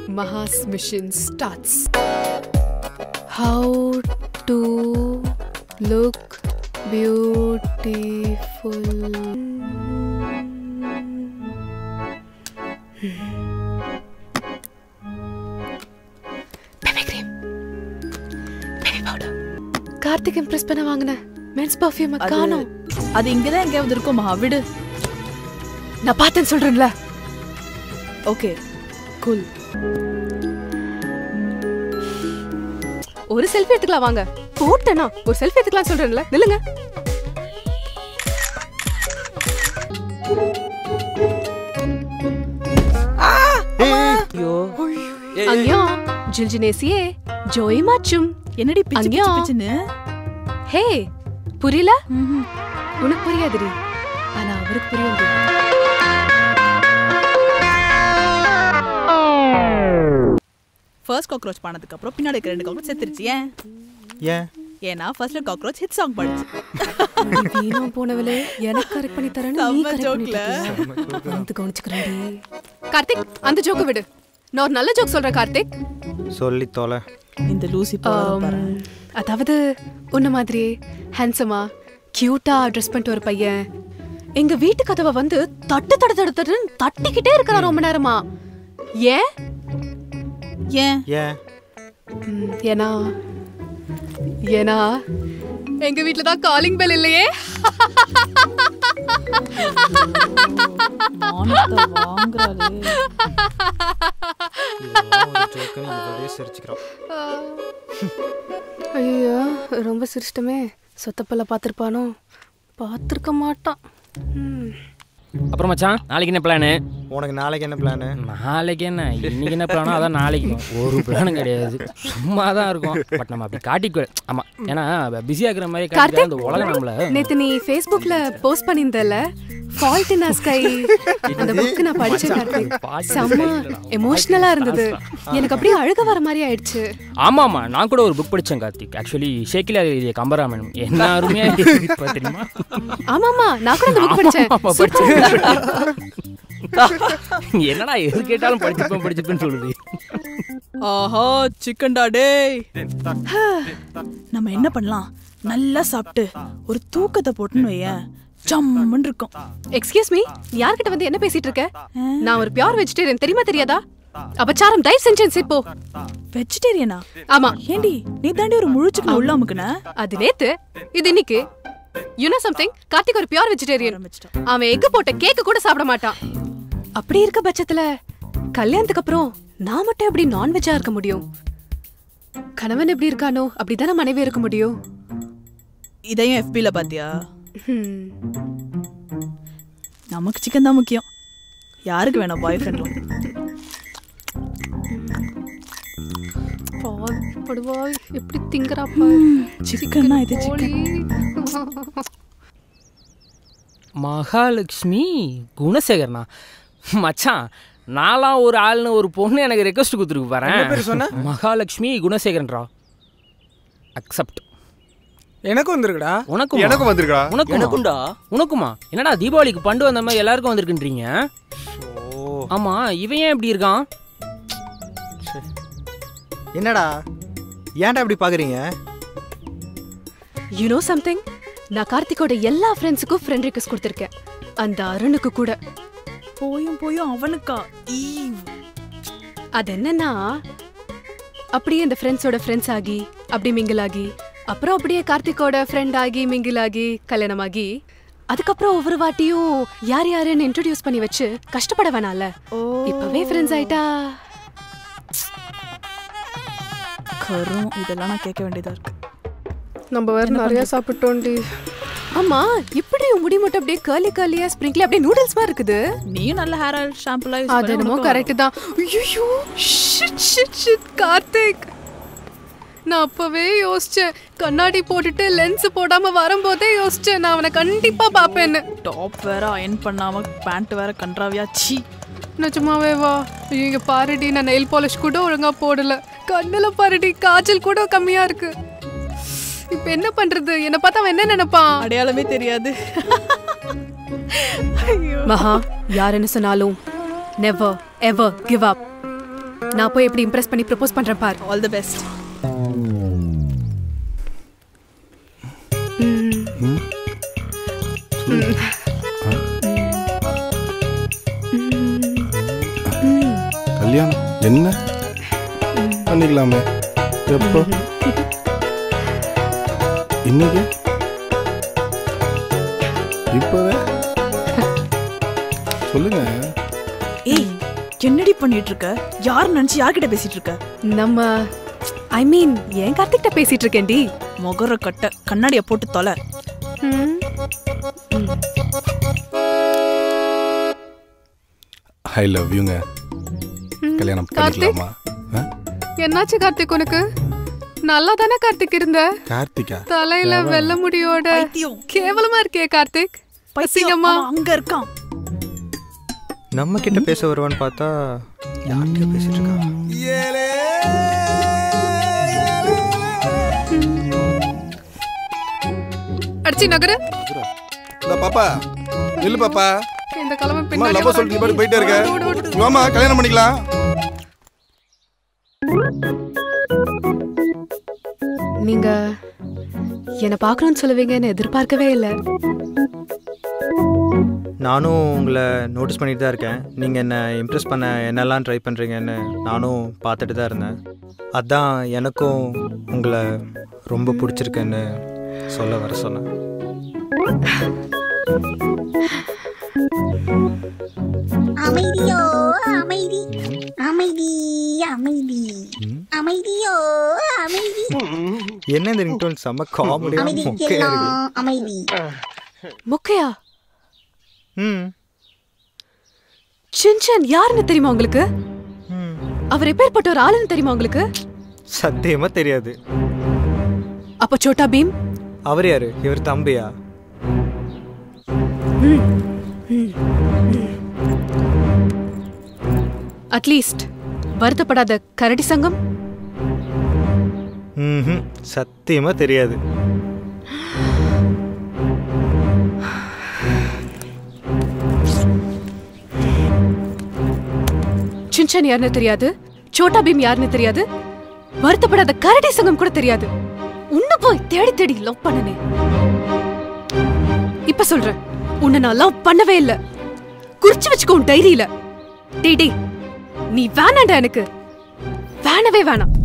Maha's mission starts. How to look beautiful. Baby cream. Baby powder. Karthik impress பண்ண வாங்கின men's perfume அது- காணோம் அது இங்கதான் எங்கேயாவது இருக்கும் மகா விடு நான் பார்த்தேன்னு சொல்றேன்ல ஓகே கூல் ஒரு செல்ஃபி எடுத்துக்கலாம் வாங்க போட்டேனா ஒரு செல்ஃபி எடுத்துக்கலாம் சொல்றேன்ல நில்லுங்க ஐயோ அங்கயோ ஜில்ஜினேசியே ஜோய் மாச்சும் என்னடி பிச்சு அங்கயா? பிச்சு பிச்சுன்னு ஹே புரியல ம்ஹும். உனக்கு புரியாதுடி ஆனா அவருக்கு புரியும் ஃபர்ஸ்ட் காக்ரோச் பண்ணதுக்கு அப்புறம் பின்னாடி இருக்க ரெண்டு காக்ரோச் செத்துருச்சு ஏன் ஏன் ஏன்னா ஃபர்ஸ்ட்ல காக்ரோச் ஹிட் சாங் பாடுச்சு வீணா போனவளே எனக்கு கரெக்ட் பண்ணி தரேன்னு நீ செம்ம கரெக்ட் jokeல. பண்ணிட்டியா வந்து கவனிச்சுக்கிறேன்டி கார்த்திக் அந்த ஜோக்க விடு நான் ஒரு நல்ல ஜோக் சொல்றேன் கார்த்திக் சொல்லி தொலை இந்த லூசி போறத பாரு. ஆம், அதாவது உன்ன மாதிரி ஹேண்ட்ஸமா கியூட்டா ட்ரெஸ் பண்ணிட்டு ஒரு பையன் எங்க வீட்டு கதவை வந்து தட்டு தட்டு தட்டு தட்டுன்னு தட்டிக்கிட்டே இருக்கிறான் ரொம்ப நேரமா ஏன் ஏன் ஏன் ம், ஏன்னா ஏன்னா எங்க வீட்ல தான் காலிங் பெல் இல்லையே மானத்தை வாங்குறாளே சிரிச்சுக்கிறோம் ஐயோ ரொம்ப சிரிச்சிட்டமே சொத்தப்பல்ல பார்த்துருப்பானோ பார்த்துருக்க மாட்டான் ம். அப்புறம் மச்சான் நாளைக்கு என்ன பிளானு உனக்கு நாளைக்கு என்ன பிளானு நாளைக்கு என்ன இன்னைக்கு என்ன பிளானோ அதான் நாளைக்கு ஒரு பிளானும் கிடையாது சும்மா தான் இருக்கும் பட் நம்ம அப்படி காட்டிக்க ஆமா ஏன்னா பிஸியா இருக்கிற மாதிரி காட்டிட்டா கார்த்திக் அந்த உலகம் நம்மள நேத்து நீ ஃபேஸ்புக்ல போஸ்ட் பண்ணியிருந்தல ஃபால்ட் இன் ஸ்கை அந்த புக் நான் படிச்சேன் கார்த்திக் செம்ம எமோஷனலா இருந்தது எனக்கு அப்படியே அழுக வர மாதிரி ஆயிடுச்சு ஆமா ஆமா நான் கூட ஒரு புக் படிச்சேன் கார்த்திக் ஆக்சுவலி ஷேக்கிலா எழுதிய கம்பராமன் என்ன அருமையா எழுதியிருப்பா தெரியுமா ஆமாமா நான் கூட அந்த புக் படிச்சேன் ஆமா, படிச்சேன். என்னடா எது கேட்டாலும் படிச்சிருப்பேன் படிச்சிருப்பேன்னு சொல்லுது ஆஹா சிக்கன்டா டேய் நம்ம என்ன பண்ணலாம் நல்லா சாப்பிட்டு ஒரு தூக்கத்தை போட்டுன்னு வையேன் ஜம்முன்னு இருக்கும் எக்ஸ்கியூஸ் மீ யார்கிட்ட வந்து என்ன பேசிட்டு இருக்க நான் ஒரு பியூர் வெஜிடேரியன் தெரியுமா தெரியாதா அபச்சாரம் தயவு செஞ்சேன் சிப்போ வெஜிடேரியனா ஆமா ஏண்டி நீ தாண்டி ஒரு முழு சிக்கன் உள்ள அமுக்குன அது நேத்து இது இன்னைக்கு யூ நோ சம்திங் கார்த்திக் ஒரு பியூர் வெஜிடேரியன் ஆரம்பிச்சிட்டேன். அவன் எக்கு போட்ட கேக்கு கூட சாப்பிட மாட்டான் அப்படி இருக்க பட்சத்துல கல்யாணத்துக்கு அப்புறம் நான் மட்டும் எப்படி நான்வெஜ்ஜா இருக்க முடியும் கணவன் எப்படி இருக்கானோ அப்படிதானே மனைவி இருக்க முடியும் இதையும் எஃபில பாத்தியா ஹம். நமக்கு சிக்கன் தான் முக்கியம் யாருக்கு வேணும் பாய் ஃப்ரெண்ட்லாம் பால் படுவாய் எப்படி திங்கறாப்பா சிக்கன்னா இது சிக்கன் மகாலட்சுமி குணசேகரனா மச்சான் நாலாம் ஒரு ஆள்னு ஒரு பொண்ணு எனக்கு ரெக்வஸ்ட் கொடுத்துருக்கு என்ன பேர் சொன்ன? பாரு மகாலட்சுமி குணசேகரன்ரா அக்செப்ட் எனக்கும் வந்திருக்குடா உனக்கும் எனக்கும் வந்திருக்கா உனக்கும் எனக்கும்டா உனக்குமா என்னடா தீபாவளிக்கு பண்டு வந்த மாதிரி எல்லாருக்கும் வந்திருக்குன்றீங்க ஓ ஆமா இவன் ஏன் இப்படி இருக்கான் என்னடா ஏன்டா இப்படி பாக்குறீங்க யூ நோ சம்திங் நான் கார்த்திகோட எல்லா ஃப்ரெண்ட்ஸுக்கும் ஃப்ரெண்ட் ரிக்வெஸ்ட் கொடுத்துருக்கேன் அந்த அருணுக்கு கூட போயும் போயும் அவனுக்கா ஈவ் அது என்னன்னா அப்படியே இந்த ஃப்ரெண்ட்ஸோட ஃப்ரெண்ட்ஸ் ஆகி அப்படி மிங்கிள் ஆகி அப்புறம் அப்படியே கார்த்திகோட ஃப்ரெண்ட் ஆகி மிங்கிள் ஆகி கல்யாணம் ஆகி அதுக்கப்புறம் ஒவ்வொரு வாட்டியும் யார் யாருன்னு இன்ட்ரோடியூஸ் பண்ணி வச்சு கஷ்டப்பட வேணாம்ல ஓ இப்பவே ஃப்ரெண்ட்ஸ் ஆயிட்டா கரும் இதெல்லாம் நான் கேட்க வேண்டியதா இருக்கு நம்ம வேற நிறைய சாப்பிட்டோண்டி ஆமா இப்படி உன் முடி மட்டும் அப்படியே கர்லி கர்லியா ஸ்ப்ரிங்க்லி அப்படியே நூடுல்ஸ் மாதிரி இருக்குது நீயும் நல்ல ஹேர் ஆயில் ஷாம்புலாம் யூஸ் அது என்னமோ கரெக்ட் தான் ஐயோ ஷிட் ஷிட் ஷிட் கார்த்திக் நான் அப்பவே யோசிச்சேன் கண்ணாடி போட்டுட்டு லென்ஸ் போடாம வரும்போதே யோசிச்சேன் நான் அவனை கண்டிப்பா பாப்பேன்னு டாப் வேற அயன் பண்ணாம பேண்ட் வேற கன்றாவியா சி நிஜமாவே வா ஐயோ இங்க பாருடி நான் நெயில் பாலிஷ் கூட ஒழுங்கா போடல கண்ணுல பாருடி காய்ச்சல் கூட கம்மியா இருக்கு இப்ப என்ன பண்றது என்ன பார்த்தா அவன் என்ன நினைப்பான் அடையாளமே தெரியாது மகா யார் என்ன சொன்னாலும் நெவர் எவர் கிவ் அப் நான் போய் எப்படி இம்ப்ரெஸ் பண்ணி ப்ரப்போஸ் பண்றேன் பார் ஆல் தி பெஸ்ட் கல்யாணம் என்ன பண்ணிக்கலாமே எப்போ இன்னைக்கு இப்பவே சொல்லுங்க ஏய் என்னடி பண்ணிட்டு இருக்க யார் நினைச்சு யார்கிட்ட பேசிட்டு இருக்க நம்ம ஐ மீன் ஏன் கார்த்திக்கிட்ட பேசிட்டு இருக்கேன்டி முகர கட்ட கண்ணாடிய போட்டு தொலை ம், ஐ லவ் யூங்க கல்யாணம் கார்த்திக்? பண்ணிக்கலாமா ஆ? என்னாச்சு கார்த்திக் உனக்கு நல்லா தானே கார்த்திக் இருந்த கார்த்திகா தலையில வெள்ள முடியோட பைத்தியம். கேவலமா இருக்கே கார்த்திக் பைத்தியம் அசிங்கமா அவன் அங்க இருக்கான் நம்ம கிட்ட பேச வருவான்னு பார்த்தா யார்கிட்ட பேசிட்டு இருக்கா அடிச்சி நகரு இந்த பாப்பா நில்லு பாப்பா இந்த கிழமை அம்மா பின்னாடி லவ் சொல்லிட்டு பாட்டு போயிட்டே இருக்க வாமா கல்யாணம் பண்ணிக்கலாம் நீங்க என்ன பார்க்கணும்னு சொல்லுவீங்கன்னு எதிர்பார்க்கவே இல்லை நானும் உங்களை நோட்டீஸ் பண்ணிட்டு தான் இருக்கேன் நீங்கள் என்னை இம்ப்ரெஸ் பண்ண என்னெல்லாம் ட்ரை பண்ணுறீங்கன்னு நானும் பார்த்துட்டு தான் இருந்தேன் அதான் எனக்கும் உங்களை ரொம்ப பிடிச்சிருக்குன்னு சொல்ல வர சொன்னேன் அமைதியோ அமைதி அமைதி அமைதி அமைதியோ அமைதி என்ன இந்த ரிங்டோன் செம்ம காமெடியாக அமைதி மொக்கையாக இருக்கு எல்லாம் அமைதி மொக்கையா ம் சின்சன் யாருன்னு தெரியுமா உங்களுக்கு ம் அவர் எப்பேற்பட்ட ஒரு ஆளுன்னு தெரியுமா உங்களுக்கு சத்தியமாக தெரியாது அப்ப சோட்டா பீம் அவர் யாரு இவர் தம்பியா அட்லீஸ்ட் வருத்தப்படாத கரடி சங்கம் ம் சத்தியமாக தெரியாது சின்சன் யாருன்னு தெரியாது சோட்டா பீம் யாருன்னு தெரியாது வருத்தப்படாத கரடி சங்கம் கூட தெரியாது உன்ன போய் தேடி தேடி லவ் பண்ணனே இப்ப சொல்றேன் உன்னை நான் லவ் பண்ணவே இல்ல குறிச்சு வச்சுக்கோ உன் டைரியில டேய் டேய் நீ வேணாண்டா எனக்கு வேணவே வேணாம்